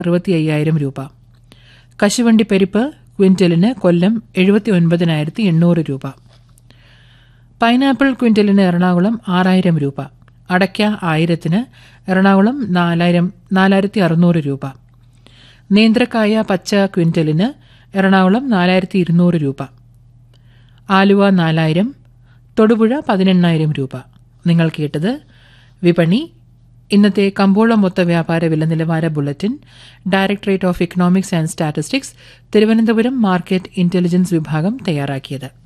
അറുപത്തി അയ്യായിരം രൂപ കശുവണ്ടി പരിപ്പ് ക്വിന്റലിന് കൊല്ലം എഴുപത്തി ഒൻപതിനായിരത്തി എണ്ണൂറ് രൂപ പൈനാപ്പിൾ ക്വിന്റലിന് എറണാകുളം ആറായിരം രൂപ അടയ്ക്ക ആയിരത്തിന് എറണാകുളം നാലായിരം നാലായിരത്തി അറുന്നൂറ് രൂപ നേന്ത്രക്കായ പച്ച ക്വിന്റലിന് എറണാകുളം നാലായിരത്തി ഇരുന്നൂറ് രൂപ ആലുവ നാലായിരം തൊടുപുഴ പതിനെണ്ണായിരം രൂപ നിങ്ങൾ കേട്ടത് വിപണി ഇന്നത്തെ കമ്പോള മൊത്ത വ്യാപാര വില നിലവാര bulletin directorate of economics and statistics Thiruvananthapuram market intelligence വിഭാഗം തയ്യാറാക്കിയത്